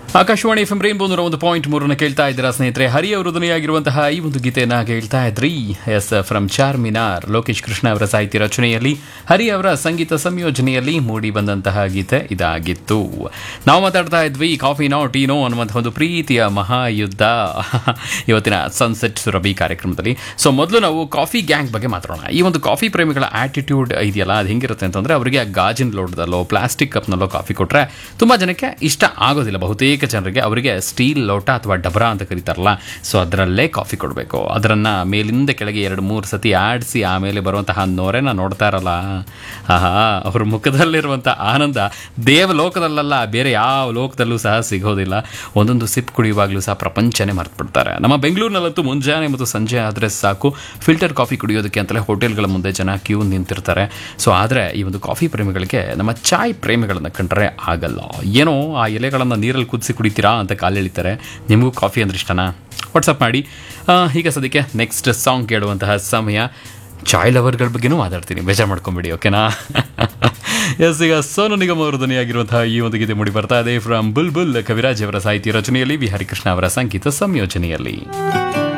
Akashvani F M rainbow ನೂರ ಒಂದು point ಮೂರನ್ನು ಕೇಳ್ತಾ ಇದ್ದೀರಾ ಸ್ನೇಹಿತರೆ ಹರಿ ಅವರು ಧ್ವನಿಯಾಗಿರುವಂತಹ ಈ ಒಂದು ಗೀತೆಯನ್ನ ಕೇಳ್ತಾ ಇದ್ರಿ ಎಸ್ ಫ್ರಮ್ ಚಾರ್ ಮಿನಾರ್ ಲೋಕೇಶ್ ಕೃಷ್ಣ ಅವರ ಸಾಹಿತ್ಯ ರಚನೆಯಲ್ಲಿ ಹರಿ ಅವರ ಸಂಗೀತ ಸಂಯೋಜನೆಯಲ್ಲಿ ಮೂಡಿ ಬಂದಂತಹ ಗೀತೆ ಇದಾಗಿತ್ತು ನಾವು ಮಾತಾಡ್ತಾ ಇದ್ವಿ ಕಾಫಿನೋ ಟೀನೋ ಅನ್ನುವಂಥ ಒಂದು ಪ್ರೀತಿಯ ಮಹಾಯುದ್ಧ ಇವತ್ತಿನ ಸನ್ಸೆಟ್ ಸುರಭಿ ಕಾರ್ಯಕ್ರಮದಲ್ಲಿ ಸೊ ಮೊದಲು ನಾವು ಕಾಫಿ ಗ್ಯಾಂಗ್ ಬಗ್ಗೆ ಮಾತಾಡೋಣ ಈ ಒಂದು ಕಾಫಿ ಪ್ರೇಮಿಗಳ ಆಟಿಟ್ಯೂಡ್ ಇದೆಯಲ್ಲ ಅದು ಹೆಂಗಿರುತ್ತೆ ಅಂತಂದ್ರೆ ಅವರಿಗೆ ಗಾಜಿನ ಲೋಟದಲ್ಲೋ ಪ್ಲಾಸ್ಟಿಕ್ ಕಪ್ನಲ್ಲೋ ಕಾಫಿ ಕೊಟ್ಟರೆ ತುಂಬ ಜನಕ್ಕೆ ಇಷ್ಟ ಆಗೋದಿಲ್ಲ ಬಹುತೇಕ ಜನರಿಗೆ ಅವರಿಗೆ ಸ್ಟೀಲ್ ಲೋಟ ಅಥವಾ ಡಬರಾ ಅಂತ ಕರೀತಾರಲ್ಲ ಸೊ ಅದರಲ್ಲೇ ಕಾಫಿ ಕೊಡಬೇಕು ಅದರನ್ನು ಮೇಲಿಂದ ಕೆಳಗೆ ಎರಡು ಮೂರು ಸತಿ ಆಡಿಸಿ ಆಮೇಲೆ ಬರುವಂತಹ ನೊರೆನ ನೋಡ್ತಾ ಇರಲ್ಲ ಆಹಾ ಅವ್ರ ಮುಖದಲ್ಲಿರುವಂಥ ಆನಂದ ದೇವಲೋಕದಲ್ಲಲ್ಲ ಬೇರೆ ಯಾವ ಲೋಕದಲ್ಲೂ ಸಹ ಸಿಗೋದಿಲ್ಲ ಒಂದೊಂದು ಸಿಪ್ ಕುಡಿಯುವಾಗಲೂ ಸಹ ಪ್ರಪಂಚನೇ ಮರ್ತ್ಬಿಡ್ತಾರೆ ನಮ್ಮ ಬೆಂಗಳೂರಿನಲ್ಲಂತೂ ಮುಂಜಾನೆ ಮತ್ತು ಸಂಜೆ ಆದರೆ ಸಾಕು ಫಿಲ್ಟರ್ ಕಾಫಿ ಕುಡಿಯೋದಕ್ಕೆ ಅಂತಲೇ ಹೋಟೆಲ್ಗಳ ಮುಂದೆ ಜನ ಕ್ಯೂ ನಿಂತಿರ್ತಾರೆ ಸೊ ಆದರೆ ಈ ಒಂದು ಕಾಫಿ ಪ್ರೇಮಿಗಳಿಗೆ ನಮ್ಮ ಚಾಯ್ ಪ್ರೇಮಿಗಳನ್ನು ಕಂಡ್ರೆ ಆಗಲ್ಲ ಏನೋ ಆ ಎಲೆಗಳನ್ನು ನೀರಲ್ಲಿ ಕುದಿಸಿ ಕುಡಿತೀರಾ ಅಂತ ಕಾಲು ಎಳಿತಾರೆ ನಿಮಗೂ ಕಾಫಿ ಅಂದ್ರೆ ಇಷ್ಟನಾ ವಾಟ್ಸಪ್ ಮಾಡಿ ಆ, ಈಗ ಸದ್ಯಕ್ಕೆ ನೆಕ್ಸ್ಟ್ ಸಾಂಗ್ ಕೇಳುವಂತಹ ಸಮಯ ಚಾಯ್ ಲವರ್ಗಳ ಬಗ್ಗೆನೂ ಮಾತಾಡ್ತೀನಿ ಬೇಜಾರು ಮಾಡ್ಕೊಂಬಿಡಿ ಓಕೆನಾ ಎಸ್ ಈಗ ಸೋನು ನಿಗಮ್ ಅವರು ಧ್ವನಿಯಾಗಿರುವಂತಹ ಈ ಒಂದು ಗೀತೆ ಮೂಡಿ ಬರ್ತಾ ಇದೆ ಫ್ರಮ್ ಬುಲ್ ಬುಲ್ ಕವಿರಾಜ್ ಅವರ ಸಾಹಿತ್ಯ ರಚನೆಯಲ್ಲಿ ವಿ ಹರಿಕೃಷ್ಣ ಅವರ ಸಂಗೀತ ಸಂಯೋಜನೆಯಲ್ಲಿ